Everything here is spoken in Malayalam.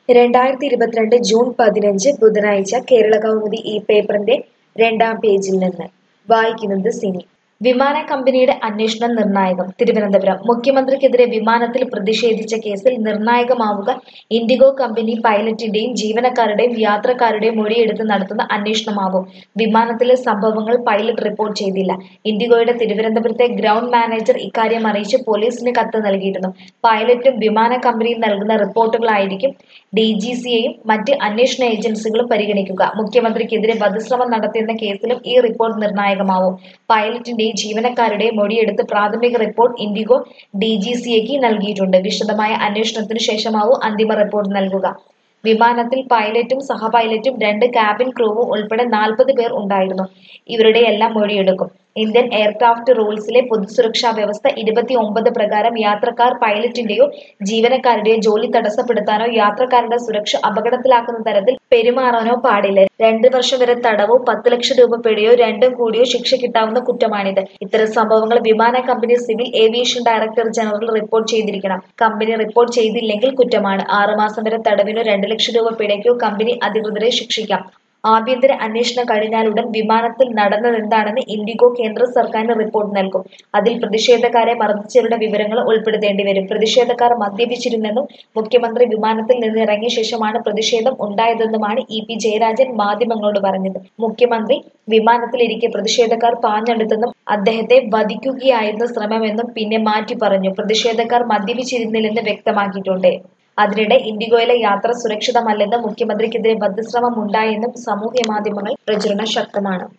രണ്ടായിരത്തി ഇരുപത്തിരണ്ട് ജൂൺ പതിനഞ്ച് ബുധനാഴ്ച കേരള കൗമുദി ഈ പേപ്പറിന്റെ രണ്ടാം പേജിൽ നിന്ന് വായിക്കുന്നത് സിനി വിമാന കമ്പനിയുടെ അന്വേഷണം നിർണായകം തിരുവനന്തപുരം മുഖ്യമന്ത്രിക്കെതിരെ വിമാനത്തിൽ പ്രതിഷേധിച്ച കേസിൽ നിർണായകമാവുക ഇൻഡിഗോ കമ്പനി പൈലറ്റിന്റെയും ജീവനക്കാരുടെയും യാത്രക്കാരുടെയും മൊഴിയെടുത്ത് നടത്തുന്ന അന്വേഷണമാവും വിമാനത്തിലെ സംഭവങ്ങൾ പൈലറ്റ് റിപ്പോർട്ട് ചെയ്തില്ല ഇൻഡിഗോയുടെ തിരുവനന്തപുരത്തെ ഗ്രൗണ്ട് മാനേജർ ഇക്കാര്യം അറിയിച്ച് പോലീസിന് കത്ത് നൽകിയിരുന്നു പൈലറ്റും വിമാന കമ്പനിയും നൽകുന്ന റിപ്പോർട്ടുകളായിരിക്കും ഡി ജി സിയെയും മറ്റ് അന്വേഷണ ഏജൻസികളും പരിഗണിക്കുക മുഖ്യമന്ത്രിക്കെതിരെ വധശ്രമം നടത്തിയെന്ന കേസിലും ഈ റിപ്പോർട്ട് നിർണായകമാവും പൈലറ്റിന്റെയും ജീവനക്കാരുടെയും മൊഴിയെടുത്ത് പ്രാഥമിക റിപ്പോർട്ട് ഇൻഡിഗോ ഡി ജി സിക്ക് നൽകിയിട്ടുണ്ട് വിശദമായ അന്വേഷണത്തിനു ശേഷമാവും അന്തിമ റിപ്പോർട്ട് നൽകുക വിമാനത്തിൽ പൈലറ്റും സഹപൈലറ്റും രണ്ട് ക്യാബിൻ ക്രൂവും ഉൾപ്പെടെ നാൽപ്പത് പേർ ഉണ്ടായിരുന്നു ഇവരുടെ എല്ലാം മൊഴിയെടുക്കും ഇന്ത്യൻ എയർക്രാഫ്റ്റ് റൂൾസിലെ പൊതുസുരക്ഷാ വ്യവസ്ഥ ഇരുപത്തി ഒമ്പത് പ്രകാരം യാത്രക്കാർ പൈലറ്റിന്റെയോ ജീവനക്കാരുടെയോ ജോലി തടസ്സപ്പെടുത്താനോ യാത്രക്കാരുടെ സുരക്ഷ അപകടത്തിലാക്കുന്ന തരത്തിൽ പെരുമാറാനോ പാടില്ല രണ്ട് വർഷം വരെ തടവോ പത്ത് ലക്ഷം രൂപ പിഴയോ രണ്ടും കൂടിയോ ശിക്ഷ കിട്ടാവുന്ന കുറ്റമാണിത് ഇത്തരം സംഭവങ്ങൾ വിമാന company civil aviation director general report ചെയ്തിരിക്കണം കമ്പനി റിപ്പോർട്ട് ചെയ്തില്ലെങ്കിൽ കുറ്റമാണ് ആറുമാസം വരെ തടവിനോ രണ്ട് ലക്ഷം രൂപ പിഴയ്ക്കോ കമ്പനി അധികൃതരെ ശിക്ഷിക്കാം ആഭ്യന്തര അന്വേഷണം കഴിഞ്ഞാലുടൻ വിമാനത്തിൽ നടന്നതെന്താണെന്ന് ഇൻഡിഗോ കേന്ദ്ര സർക്കാരിന് റിപ്പോർട്ട് നൽകും അതിൽ പ്രതിഷേധക്കാരെ മർദ്ദിച്ചവരുടെ വിവരങ്ങൾ ഉൾപ്പെടുത്തേണ്ടി വരും പ്രതിഷേധക്കാർ മദ്യപിച്ചിരുന്നെന്നും മുഖ്യമന്ത്രി വിമാനത്തിൽ നിന്ന് ഇറങ്ങിയ ശേഷമാണ് പ്രതിഷേധം ഉണ്ടായതെന്നുമാണ് ഇ പി ജയരാജൻ മാധ്യമങ്ങളോട് പറഞ്ഞത് മുഖ്യമന്ത്രി വിമാനത്തിലിരിക്കെ പ്രതിഷേധക്കാർ പാഞ്ഞെടുത്തെന്നും അദ്ദേഹത്തെ വധിക്കുകയായിരുന്നു ശ്രമമെന്നും പിന്നെ മാറ്റി പറഞ്ഞു പ്രതിഷേധക്കാർ മദ്യപിച്ചിരുന്നില്ലെന്ന് വ്യക്തമാക്കിയിട്ടുണ്ട് അതിനിടെ ഇൻഡിഗോയിലെ യാത്ര സുരക്ഷിതമല്ലെന്നും മുഖ്യമന്ത്രിക്കെതിരെ വധശ്രമം ഉണ്ടായെന്നും സാമൂഹ്യ മാധ്യമങ്ങൾ പ്രചരണം ശക്തമാണ്